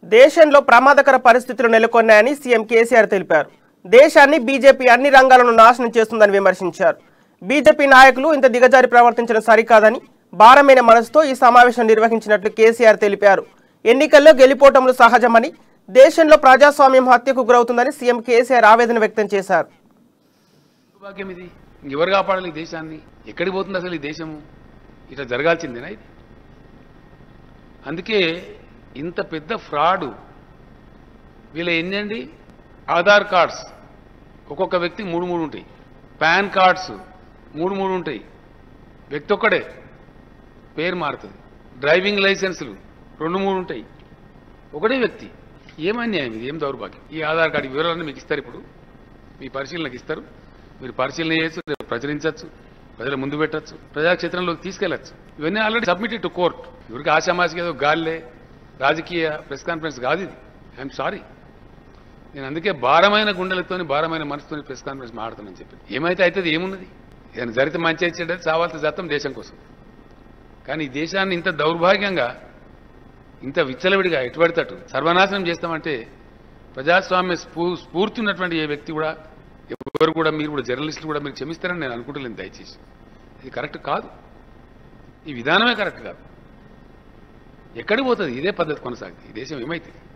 దేశంలో ప్రమాదకర పరిస్థితులు నెలకొన్నాయని సీఎం కేసీఆర్ తెలిపారు దేశాన్ని బీజేపీ అన్ని రంగాలను నాశనం చేస్తుందని విమర్శించారు బీజేపీ నాయకులు ఇంత దిగజారి ప్రవర్తించడం సరికాదని భారమైన మనసుతో ఈ సమావేశం నిర్వహించినట్లు కేసీఆర్ తెలిపారు ఎన్నికల్లో గెలిపోవటంలో సహజమని దేశంలో ప్రజాస్వామ్యం హత్యకు గురవుతుందని సీఎం కేసీఆర్ ఆవేదన వ్యక్తం చేశారు భాగ్యం ఇది ఎవరు కాపాడాలి ఈ దేశాన్ని ఎక్కడికి పోతుంది అసలు ఈ దేశము ఇట్లా జరగాల్సిందేనా ఇది అందుకే ఇంత పెద్ద ఫ్రాడు వీళ్ళ ఎన్నండి ఆధార్ కార్డ్స్ ఒక్కొక్క వ్యక్తి మూడు మూడు ఉంటాయి పాన్ కార్డ్స్ మూడు మూడు ఉంటాయి వ్యక్తి ఒక్కడే పేరు మారుతుంది డ్రైవింగ్ లైసెన్సులు రెండు మూడు ఉంటాయి ఒకటే వ్యక్తి ఏం అన్యాయం ఇది ఏం దౌర్భాగ్యం ఈ ఆధార్ కార్డు వివరాలన్నీ మీకు ఇస్తారు ఇప్పుడు మీ పరిశీలనకు ఇస్తారు మీరు పరిశీలన చేయొచ్చు రేపు ప్రచురించవచ్చు ప్రజల ముందు పెట్టచ్చు ప్రజాక్షేత్రంలోకి తీసుకెళ్లొచ్చు ఇవన్నీ ఆల్రెడీ సబ్మిటెడ్ టు కోర్ట్ ఎవరికి ఆశామాసికి ఏదో గాల్లే రాజకీయ ప్రెస్ కాన్ఫరెన్స్ కాదు ఇది ఐఎమ్ సారీ నేను అందుకే భారమైన గుండెలతోని భారమైన మనసుతోని ప్రెస్ కాన్ఫరెన్స్ మాడతానని చెప్పి ఏమైతే అవుతుంది ఏమున్నది ఏదైనా జరిగితే మంచి అయితే చావాల్సిన జతం దేశం కోసం కానీ ఈ దేశాన్ని ఇంత దౌర్భాగ్యంగా ఇంత విచ్చలవిడిగా ఎటుపడితట్టు సర్వనాశనం చేస్తామంటే ప్రజాస్వామ్య స్ఫూ స్ఫూర్తి ఉన్నటువంటి ఏ వ్యక్తి కూడా ఎవరు కూడా మీరు కూడా జర్నలిస్టులు కూడా మీరు క్షమిస్తారని నేను అనుకుంటలేను దయచేసి ఇది కరెక్ట్ కాదు ఈ విధానమే కరెక్ట్ కాదు ఎక్కడికి పోతుంది ఇదే పద్ధతి కొనసాగుతుంది ఈ దేశం ఏమైతుంది